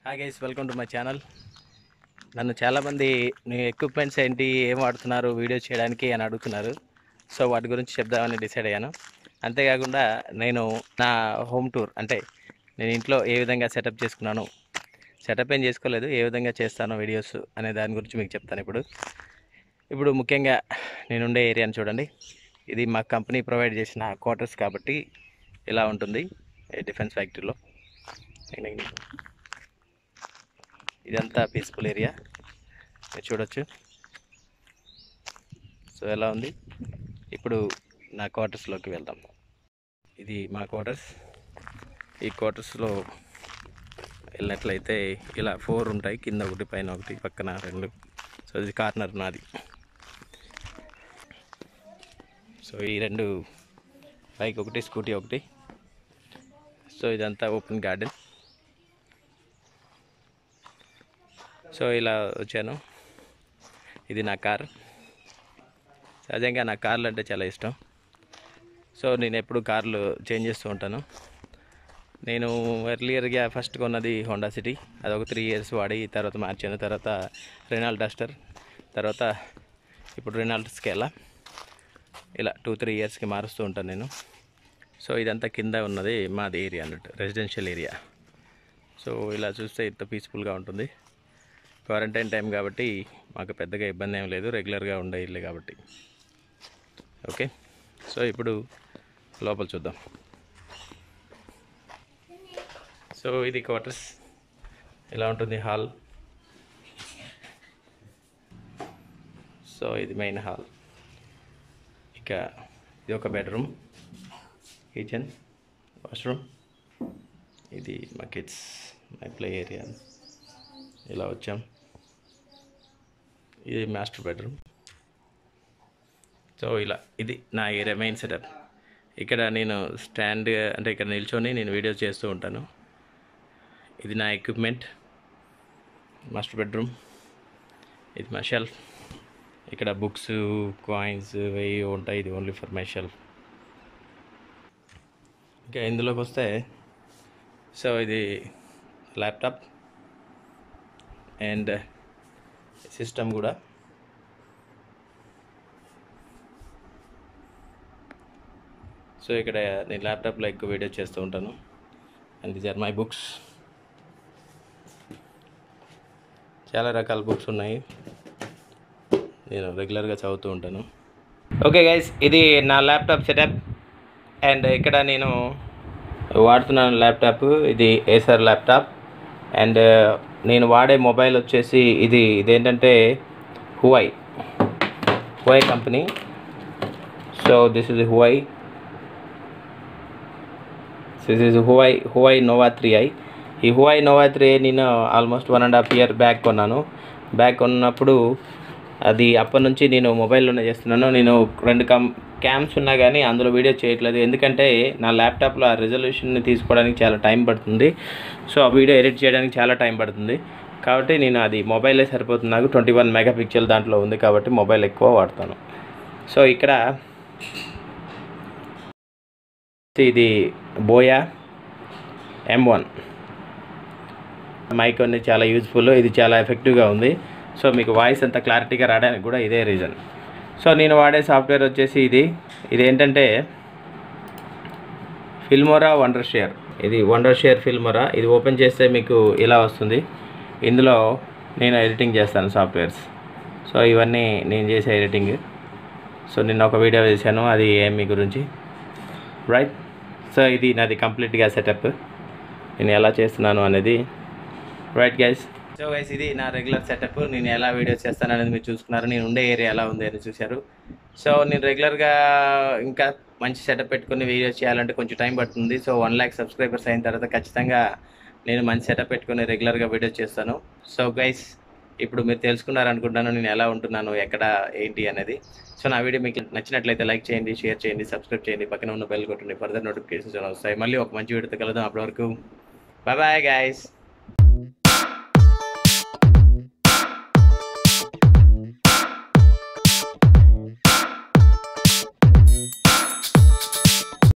hi guys welcome to my channel నన్ను చాలామంది మీ equipments ఏంటి ఏం వాడుతున్నారు వీడియో చేయడానికి అని అడుగుతున్నారు సో వాటి గురించి చెప్దామని డిసైడ్ అయ్యాను అంతేకాకుండా నేను నా హోమ్ టూర్ అంటే నేను ఇంట్లో ఏ విధంగా సెటప్ చేసుకున్నాను సెటప్ ఏం చేసుకోలేదు ఏ విధంగా చేస్తానో వీడియోస్ అనే దాని గురించి మీకు చెప్తాను ఇప్పుడు ఇప్పుడు ముఖ్యంగా నేను ఉండే ఏరియాని చూడండి ఇది మా కంపెనీ ప్రొవైడ్ చేసిన క్వార్టర్స్ కాబట్టి ఇలా ఉంటుంది డిఫెన్స్ ఫ్యాక్టరీలో ఇదంతా పీస్ఫుల్ ఏరియా మీరు చూడొచ్చు సో ఎలా ఉంది ఇప్పుడు నా క్వార్టర్స్లోకి వెళ్దాం ఇది మా క్వార్టర్స్ ఈ క్వార్టర్స్లో వెళ్ళినట్లయితే ఇలా ఫోర్ ఉంటాయి కింద ఒకటి పైన ఒకటి పక్కన రెండు సో ఇది కార్నర్ నాది సో ఈ రెండు బైక్ ఒకటి స్కూటీ ఒకటి సో ఇదంతా ఓపెన్ గార్డెన్ సో ఇలా వచ్చాను ఇది నా కార్ సహజంగా నా కార్లు అంటే చాలా ఇష్టం సో నేను ఎప్పుడు కార్లు చేంజ్ చేస్తూ ఉంటాను నేను ఎర్లియర్గా ఫస్ట్ కొన్నది హోండా సిటీ అది ఒక త్రీ ఇయర్స్ వాడి తర్వాత మార్చాను తర్వాత రెనాల్డ్ డస్టర్ తర్వాత ఇప్పుడు రెనాల్డ్ స్కేలా ఇలా టూ త్రీ ఇయర్స్కి మారుస్తూ ఉంటాను నేను సో ఇదంతా కింద ఉన్నది మాది ఏరియా అన్నట్టు రెసిడెన్షియల్ ఏరియా సో ఇలా చూస్తే ఇంత పీస్ఫుల్గా ఉంటుంది క్వారంటైన్ టైం కాబట్టి మాకు పెద్దగా ఇబ్బంది ఏం లేదు రెగ్యులర్గా ఉండే ఇల్లు కాబట్టి ఓకే సో ఇప్పుడు లోపల చూద్దాం సో ఇది క్వార్టర్స్ ఎలా ఉంటుంది హాల్ సో ఇది మెయిన్ హాల్ ఇక ఇది ఒక బెడ్రూమ్ కిచెన్ వాష్రూమ్ ఇది మా కిడ్స్ మై ప్లే ఏరియా ఇలా వచ్చాం ఇది మాస్టర్ బెడ్రూమ్ సో ఇలా ఇది నా ఏరియా మెయిన్ సెటప్ ఇక్కడ నేను స్టాండ్ అంటే ఇక్కడ నిల్చొని నేను వీడియోస్ చేస్తూ ఉంటాను ఇది నా ఎక్విప్మెంట్ మాస్టర్ బెడ్రూమ్ ఇది మా షెల్ఫ్ ఇక్కడ బుక్స్ కాయిన్స్ ఇవి ఉంటాయి ఇది ఓన్లీ ఫర్ మై షెల్ఫ్ ఇంకా ఇందులోకి వస్తే సో ఇది ల్యాప్టాప్ అండ్ సిస్టమ్ కూడా సో ఇక్కడ నేను ల్యాప్టాప్లో ఎక్కువ వీడియో చేస్తూ ఉంటాను and these are my books చాలా రకాల బుక్స్ ఉన్నాయి నేను రెగ్యులర్గా చదువుతూ ఉంటాను ఓకే గైస్ ఇది నా ల్యాప్టాప్ సెటప్ అండ్ ఇక్కడ నేను వాడుతున్నాను ల్యాప్టాప్ ఇది ఏసర్ ల్యాప్టాప్ అండ్ నేను వాడే మొబైల్ వచ్చేసి ఇది ఇదేంటంటే Huawei Huawei company so this is Huawei this is Huawei Huawei Nova three i ఈ హువై నోవా త్రీ ఐ నేను almost one and half year back కొన్నాను బ్యాక్ కొన్నప్పుడు అది అప్పటి నుంచి నేను మొబైల్లోనే చేస్తున్నాను నేను రెండు కమ్ క్యామ్స్ ఉన్నా కానీ అందులో వీడియో చేయట్లేదు ఎందుకంటే నా ల్యాప్టాప్లో ఆ రిజల్యూషన్ని తీసుకోవడానికి చాలా టైం పడుతుంది సో ఆ వీడియో ఎడిట్ చేయడానికి చాలా టైం పడుతుంది కాబట్టి నేను అది మొబైలే సరిపోతుంది నాకు ట్వంటీ వన్ మెగా పిక్చల్ దాంట్లో ఉంది కాబట్టి మొబైల్ ఎక్కువ వాడతాను సో ఇక్కడ ఇది బోయా ఎం వన్ మైక్ అనేది చాలా యూజ్ఫుల్ ఇది చాలా ఎఫెక్టివ్గా ఉంది సో మీకు వాయిస్ అంత క్లారిటీగా రావడానికి కూడా ఇదే రీజన్ సో నేను వాడే సాఫ్ట్వేర్ వచ్చేసి ఇది ఇది ఏంటంటే ఫిల్మోరా వండర్ షేర్ ఇది వండర్ షేర్ ఫిల్మోరా ఇది ఓపెన్ చేస్తే మీకు ఇలా వస్తుంది ఇందులో నేను ఎడిటింగ్ చేస్తాను సాఫ్ట్వేర్స్ సో ఇవన్నీ నేను చేసే ఎడిటింగ్ సో నిన్న ఒక వీడియో చేశాను అది ఏమి గురించి రైట్ సో ఇది నాది కంప్లీట్గా సెటప్ నేను ఎలా చేస్తున్నాను అనేది రైట్ గైస్ సో గైస్ ఇది నా రెగ్యులర్ సెటప్ నేను ఎలా వీడియోస్ చేస్తాను అనేది మీరు చూసుకున్నారు నేను ఉండే ఏరియా ఎలా ఉంది అని చూశారు సో నేను రెగ్యులర్గా ఇంకా మంచి సెటప్ పెట్టుకుని వీడియోస్ చేయాలంటే కొంచెం టైం పడుతుంది సో వన్ ల్యాక్ సబ్స్క్రైబర్స్ అయిన తర్వాత ఖచ్చితంగా నేను మంచి సెటప్ పెట్టుకుని రెగ్యులర్గా వీడియోస్ చేస్తాను సో గైస్ ఇప్పుడు మీరు తెలుసుకున్నారనుకుంటున్నాను నేను ఎలా ఉంటున్నాను ఎక్కడ ఏంటి అనేది సో నా వీడియో మీకు నచ్చినట్లయితే లైక్ చేయండి షేర్ చేయండి సబ్స్క్రైబ్ చేయండి పక్కన ఉన్న బెల్ కొట్టండి ఫర్దర్ నోటిఫికేషన్స్ వస్తాయి మళ్ళీ ఒక మంచి వీడియోతో కలుద్దాం అప్పటి వరకు బాయ్ బాయ్ గైస్